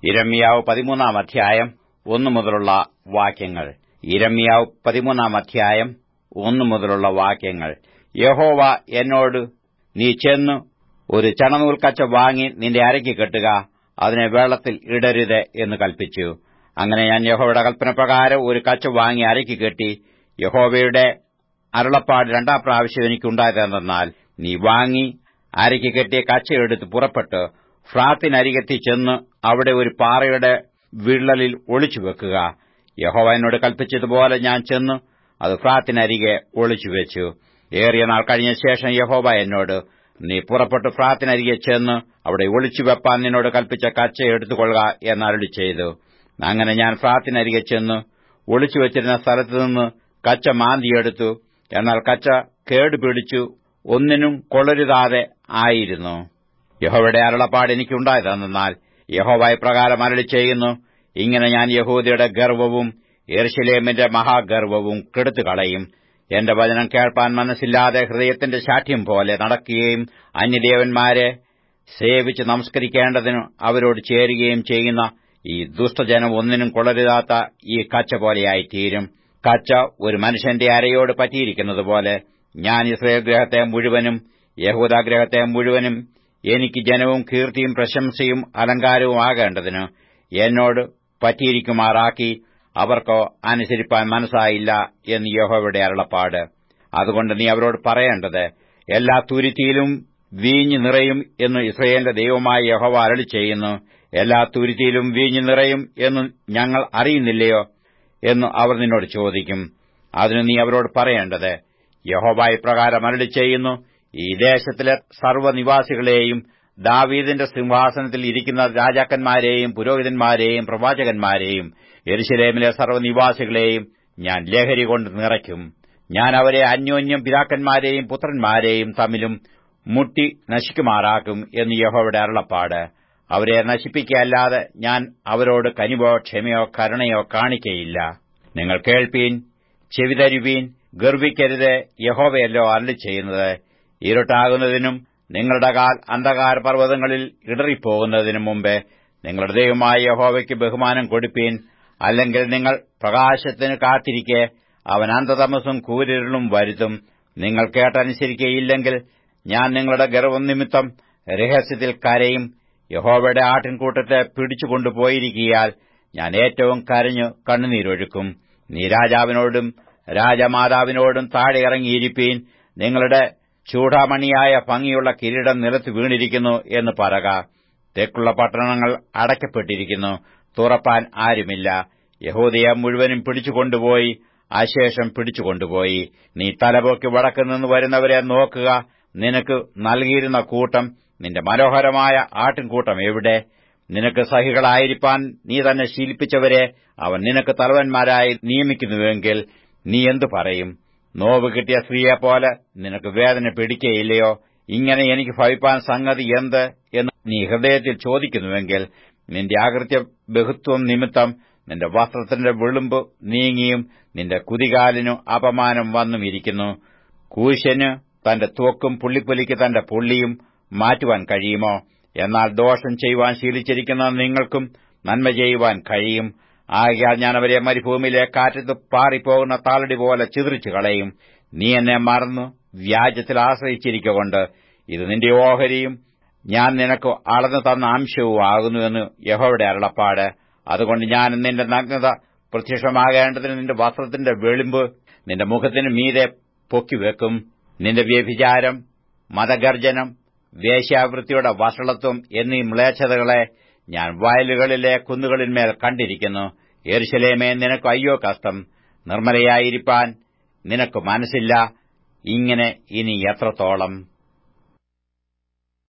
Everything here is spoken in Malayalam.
ഇരമ്യാവ് പതിമൂന്നാം അധ്യായം ഒന്നു മുതലുള്ള വാക്യങ്ങൾ ഇരമ്യാവ് പതിമൂന്നാം അധ്യായം ഒന്നു മുതലുള്ള വാക്യങ്ങൾ യഹോവ എന്നോട് നീ ചെന്നു ഒരു ചണനൂൽക്കച്ച വാങ്ങി നിന്റെ അരയ്ക്ക് കെട്ടുക അതിനെ വെള്ളത്തിൽ ഇടരുത് എന്ന് കൽപ്പിച്ചു അങ്ങനെ ഞാൻ യഹോവയുടെ കൽപ്പനപ്രകാരം ഒരു കച്ച വാങ്ങി അരയ്ക്ക് കെട്ടി യഹോവയുടെ അരുളപ്പാട് രണ്ടാം പ്രാവശ്യം എനിക്കുണ്ടായതെന്നാൽ നീ വാങ്ങി അരയ്ക്ക് കെട്ടിയ കച്ചയെടുത്ത് പുറപ്പെട്ട് ഫ്രാത്തിനരികെത്തി ചെന്ന് അവിടെ ഒരു പാറയുടെ വിള്ളലിൽ ഒളിച്ചു വെക്കുക യഹോവ എന്നോട് കൽപ്പിച്ചതുപോലെ ഞാൻ ചെന്ന് അത് ഫ്രാത്തിനരികെ ഒളിച്ചുവെച്ചു ഏറിയ നാൾ കഴിഞ്ഞ ശേഷം യഹോവ എന്നോട് നീ പുറപ്പെട്ട് ഫ്രാത്തിനരികെ ചെന്ന് അവിടെ ഒളിച്ചുവെപ്പാൻ നിന്നോട് കൽപ്പിച്ച കച്ച എടുത്തുകൊള്ളുക എന്നരുളി ചെയ്തു അങ്ങനെ ഞാൻ ഫ്രാത്തിനരികെ ചെന്ന് ഒളിച്ചുവെച്ചിരുന്ന സ്ഥലത്തുനിന്ന് കച്ച മാന്തിയെടുത്തു എന്നാൽ കച്ച കേടുപിടിച്ചു ഒന്നിനും കൊള്ളരുതാതെ ആയിരുന്നു യഹോവയുടെ അരുളപ്പാട് എനിക്കുണ്ടായതെന്നാൽ യഹോവ പ്രകാരം അരളി ചെയ്യുന്നു ഇങ്ങനെ ഞാൻ യഹൂദിയുടെ ഗർവവും എർശിലേമിന്റെ മഹാഗർവവും കെടുത്തുകളയും എന്റെ വചനം കേൾപ്പാൻ മനസ്സില്ലാതെ ഹൃദയത്തിന്റെ ശാഠ്യം പോലെ നടക്കുകയും അന്യദേവന്മാരെ സേവിച്ച് നമസ്കരിക്കേണ്ടതിന് അവരോട് ചേരുകയും ചെയ്യുന്ന ഈ ദുഷ്ടജനം ഒന്നിനും കൊള്ളരുതാത്ത ഈ കച്ച പോലെയായിത്തീരും കച്ച ഒരു മനുഷ്യന്റെ അരയോട് പറ്റിയിരിക്കുന്നതുപോലെ ഞാൻ ഇസ്രയേൽ ഗ്രഹത്തെ മുഴുവനും യഹൂദാഗ്രഹത്തെ മുഴുവനും എനിക്ക് ജനവും കീർത്തിയും പ്രശംസയും അലങ്കാരവും ആകേണ്ടതിന് എന്നോട് പറ്റിയിരിക്കുമാറാക്കി അവർക്കോ അനുസരിപ്പാൻ മനസ്സായില്ല എന്ന് യഹോവയുടെ അരുളപ്പാട് അതുകൊണ്ട് നീ അവരോട് പറയേണ്ടത് എല്ലാ തുരുത്തിയിലും വീഞ്ഞു നിറയും എന്ന് ഇസ്രയേലിന്റെ ദൈവമായ യഹോവ അരളി ചെയ്യുന്നു എല്ലാ തുരുത്തിയിലും വീഞ്ഞു നിറയും എന്ന് ഞങ്ങൾ അറിയുന്നില്ലയോ എന്ന് അവർ നിന്നോട് ചോദിക്കും അതിന് നീ അവരോട് പറയേണ്ടത് യഹോബ ഇപ്രകാരം അരളി ചെയ്യുന്നു ഈ ദേശത്തിലെ സർവ്വനിവാസികളെയും ദാവീദിന്റെ സിംഹാസനത്തിൽ ഇരിക്കുന്ന രാജാക്കന്മാരെയും പുരോഹിതന്മാരെയും പ്രവാചകന്മാരെയും എരുശലേമിലെ സർവ്വനിവാസികളെയും ഞാൻ ലഹരി കൊണ്ട് നിറയ്ക്കും ഞാൻ അവരെ അന്യോന്യം പിതാക്കന്മാരെയും പുത്രന്മാരെയും തമ്മിലും മുട്ടി നശിക്കുമാറാക്കും എന്ന് യഹോവയുടെ അരുളപ്പാട് അവരെ നശിപ്പിക്കല്ലാതെ ഞാൻ അവരോട് കനിവോ ക്ഷമയോ കരുണയോ കാണിക്കയില്ല നിങ്ങൾ കേൾപ്പീൻ ചെവിതരുവീൻ ഗർവിക്കരുത് യഹോവയല്ലോ അരളി ചെയ്യുന്നത് ഇരുട്ടാകുന്നതിനും നിങ്ങളുടെ കാൽ അന്ധകാര പർവ്വതങ്ങളിൽ ഇടറിപ്പോകുന്നതിനു മുമ്പേ നിങ്ങളുടെ ദൈവമായ യഹോവയ്ക്ക് ബഹുമാനം കൊടുപ്പീൻ അല്ലെങ്കിൽ നിങ്ങൾ പ്രകാശത്തിന് കാത്തിരിക്കെ അവൻ അന്ധതമസും കൂരിരുളും വരുത്തും നിങ്ങൾ കേട്ടനുസരിക്കയില്ലെങ്കിൽ ഞാൻ നിങ്ങളുടെ ഗർവം നിമിത്തം രഹസ്യത്തിൽ കരയും യഹോവയുടെ ആട്ടിൻകൂട്ടത്തെ പിടിച്ചുകൊണ്ടുപോയിരിക്കിയാൽ ഞാൻ ഏറ്റവും കരഞ്ഞു കണ്ണുനീരൊഴുക്കും നീ രാജാവിനോടും രാജമാതാവിനോടും താഴെ ഇറങ്ങിയിരിപ്പീൻ നിങ്ങളുടെ ചൂടാമണിയായ ഭംഗിയുള്ള കിരീടം നിലത്ത് വീണിരിക്കുന്നു എന്ന് പറക തെക്കുള്ള പട്ടണങ്ങൾ അടയ്ക്കപ്പെട്ടിരിക്കുന്നു തുറപ്പാൻ ആരുമില്ല യഹൂദയ മുഴുവനും പിടിച്ചുകൊണ്ടുപോയി അശേഷം പിടിച്ചുകൊണ്ടുപോയി നീ തലപൊക്കി വടക്കുനിന്ന് വരുന്നവരെ നോക്കുക നിനക്ക് നൽകിയിരുന്ന കൂട്ടം നിന്റെ മനോഹരമായ ആട്ടിൻകൂട്ടം എവിടെ നിനക്ക് സഹികളായിരിക്കാൻ നീ തന്നെ ശീലിപ്പിച്ചവരെ അവൻ നിനക്ക് തലവന്മാരായി നിയമിക്കുന്നുവെങ്കിൽ നീ എന്തു പറയും നോവ് കിട്ടിയ സ്ത്രീയെപ്പോലെ നിനക്ക് വേദന പിടിക്കയില്ലയോ ഇങ്ങനെ എനിക്ക് ഭവിപ്പാൻ സംഗതി എന്ത് എന്ന് നീ ഹൃദയത്തിൽ ചോദിക്കുന്നുവെങ്കിൽ നിന്റെ ആകൃത്യ ബഹുത്വം നിമിത്തം നിന്റെ വസ്ത്രത്തിന്റെ വിളുമ്പ് നീങ്ങിയും നിന്റെ കുതികാലിനു അപമാനം വന്നും ഇരിക്കുന്നു കൂശന് തന്റെ ത്വക്കും പുള്ളിപ്പൊലിക്ക് തന്റെ പുള്ളിയും മാറ്റുവാൻ കഴിയുമോ എന്നാൽ ദോഷം ചെയ്യുവാൻ ശീലിച്ചിരിക്കുന്ന നിങ്ങൾക്കും നന്മ ചെയ്യുവാൻ കഴിയും ആകയാൽ ഞാൻ അവരെ മരുഭൂമിയിലെ കാറ്റത്ത് പാറിപ്പോകുന്ന താളടി പോലെ ചിതറിച്ചു കളയും നീ എന്നെ മറന്നു വ്യാജത്തിൽ ആശ്രയിച്ചിരിക്കൊണ്ട് ഇത് നിന്റെ ഓഹരിയും ഞാൻ നിനക്ക് അളന്നു തന്ന അംശവും ആകുന്നുവെന്ന് യഹോയുടെ അരുളപ്പാട് അതുകൊണ്ട് ഞാൻ നിന്റെ നഗ്നത പ്രത്യക്ഷമാകേണ്ടതിന് നിന്റെ വസ്ത്രത്തിന്റെ വെളിമ്പ് നിന്റെ മുഖത്തിന് മീതെ പൊക്കിവെക്കും നിന്റെ വ്യഭിചാരം മതഗർജനം വേശ്യാവൃത്തിയുടെ വഷളത്വം എന്നീ മ്ലേച്ഛതകളെ ഞാൻ വയലുകളിലെ കുന്നുകളിന്മേൽ കണ്ടിരിക്കുന്നു എരുശലേമേ നിനക്ക് അയ്യോ കഷ്ടം നിർമ്മലയായിരിക്കാൻ നിനക്ക് മനസ്സില്ല ഇങ്ങനെ ഇനി എത്രത്തോളം